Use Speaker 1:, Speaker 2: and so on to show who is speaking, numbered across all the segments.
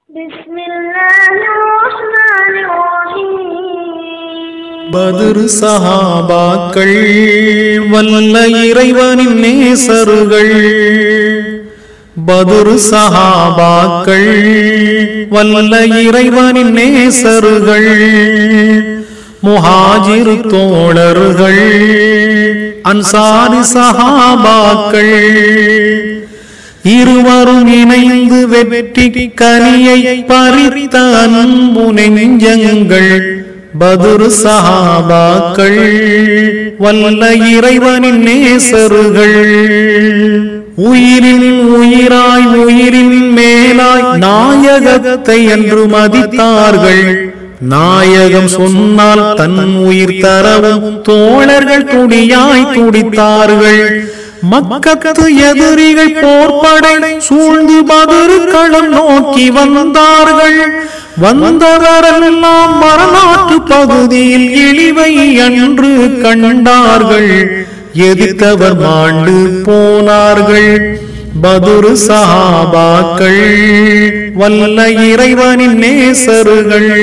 Speaker 1: بسم الله الرحمن الرحيم
Speaker 2: பதுரு சஹாபாக்கள் வல்ல இறைவனின் நேசர்கள் பதுரு சஹாபாக்கள் வல்ல இறைவனின் நேசர்கள் முஹாஜிரு தோழர்கள் அன்சாரி சஹாபாக்கள் இருவரும் இணைந்து வெற்றி கனியை பறித்த அன்பு நெஞ்சங்கள் பதுரு சஹாபாக்கள் வல்ல இறைவனின் நேசர்கள் உயிரின் உயிராய் உயிரின் மேலாய் நாயகத்தை என்று மதித்தார்கள் நாயகம் சொன்னால் தன் உயிர் தரவும் தோழர்கள் துடியாய் துடித்தார்கள் மக்கத்து எதிரிகள் போர்ப்படை சூழ்ந்து பதிரு களம் நோக்கி வந்தார்கள் வந்தவரெல்லாம் வரலாற்று பகுதியில் இழிவை அன்று கண்டார்கள் எதிர்த்தவர் மாண்டு போனார்கள் பதுரு சஹாபாக்கள் வல்ல இறைவனின் நேசர்கள்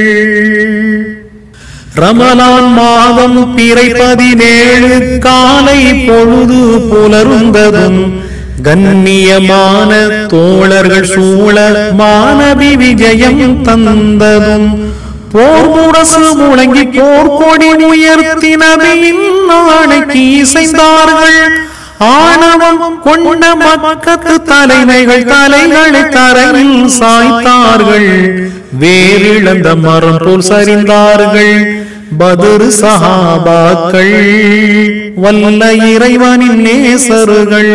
Speaker 2: ரமலான் மாதம் பிறை பதினேழு காலை பொழுது புலருந்ததும் கண்ணியமான தோழர்கள் சூழ மாணவி விஜயம் தந்ததும் போர் முரசு முழங்கி போர்க்கொடி உயர்த்தினபின் நாளைக்கு இசைந்தார்கள் ஆணவம் கொண்ட மக்கத்து தலைமைகள் தலைகளை தரையில் சாய்த்தார்கள் வேறிழந்த மரம் போல் சரிந்தார்கள் பதுரு சஹாபாக்கள் வல்ல இறைவனின் நேசர்கள்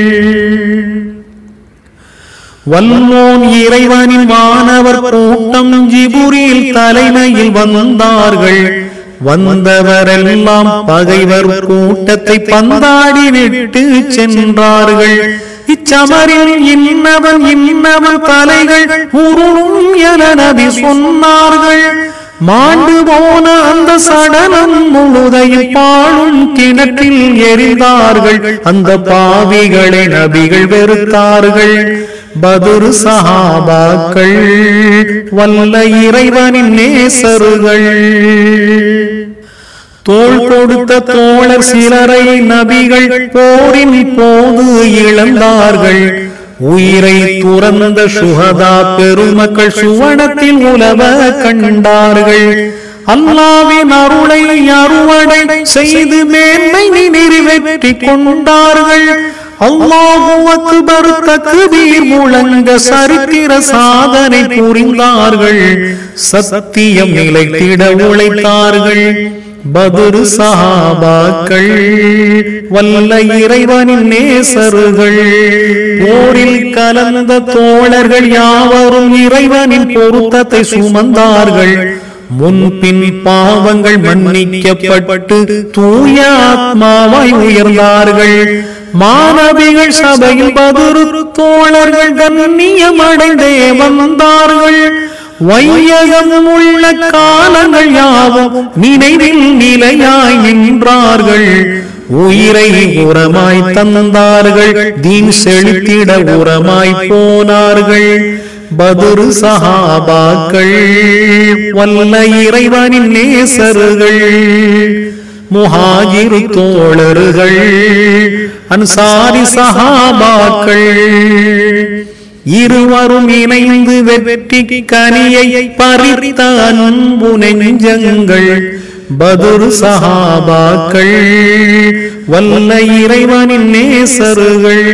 Speaker 2: வல்லோன் இறைவனின் மாணவர் கூட்டம் ஜிபுரில் தலைமையில் வந்தார்கள் வந்தவரெல்லாம் பகைவர் கூட்டத்தை பந்தாடி விட்டு சென்றார்கள் இச்சமரில் இன்னவன் இன்னவன் தலைகள் உருளும் என நபி சொன்னார்கள் மாண்டு போன அந்த சடலம் முழுதையும் பாழும் கிணற்றில் எரிந்தார்கள் அந்த பாவிகளை நபிகள் வெறுத்தார்கள் பதுரு சஹாபாக்கள் வல்ல இறைவனின் நேசர்கள் தோள் கொடுத்த தோழர் சிலரை நபிகள் போரின் போது இழந்தார்கள் உயிரை துறந்த சுகதா பெருமக்கள் சுவனத்தில் உலவ கண்டார்கள் அல்லாவின் அருளை அறுவடை செய்து மேன்மை நிறைவேற்றி கொண்டார்கள் அல்லாஹு அக்பர் தக்பீர் முழங்க சரித்திர சாதனை புரிந்தார்கள் சத்தியம் நிலைத்திட உழைத்தார்கள் பதுரு சஹாபாக்கள் வல்ல இறைவனின் நேசர்கள் போரில் கலந்த தோழர்கள் யாவரும் இறைவனின் பொருத்தத்தை சுமந்தார்கள் முன்பின் பாவங்கள் மன்னிக்கப்பட்டு தூய ஆத்மாவாய் உயர்ந்தார்கள் மாணவிகள் சபையில் பதுரு தோழர்கள் கண்ணியமடைந்தே வந்தார்கள் வையகம் உள்ள காலங்கள் யாவும் நினைவில் நிலையாய் நின்றார்கள் உயிரை உரமாய் தந்தார்கள் தீன் செலுத்திட உரமாய் போனார்கள் பதுரு சஹாபாக்கள் வல்ல இறைவனின் நேசர்கள் முஹாஜிரு தோழர்கள் அன்சாரி சஹாபாக்கள் இருவரும் இணைந்து வெற்றி கனியை பறித்த அன்பு நெஞ்சங்கள் பதுரு சஹாபாக்கள் வல்ல இறைவனின் நேசர்கள்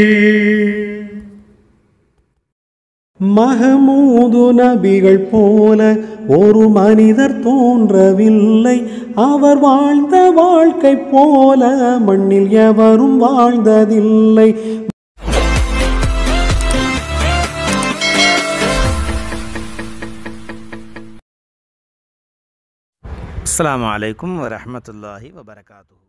Speaker 3: மகமூது நபிகள் போல ஒரு மனிதர் தோன்றவில்லை அவர் வாழ்ந்த வாழ்க்கை போல மண்ணில் எவரும் வாழ்ந்ததில்லை
Speaker 4: அஸ்ஸலாமு அலைக்கும் வரஹ்மத்துல்லாஹி வபரகாத்துஹு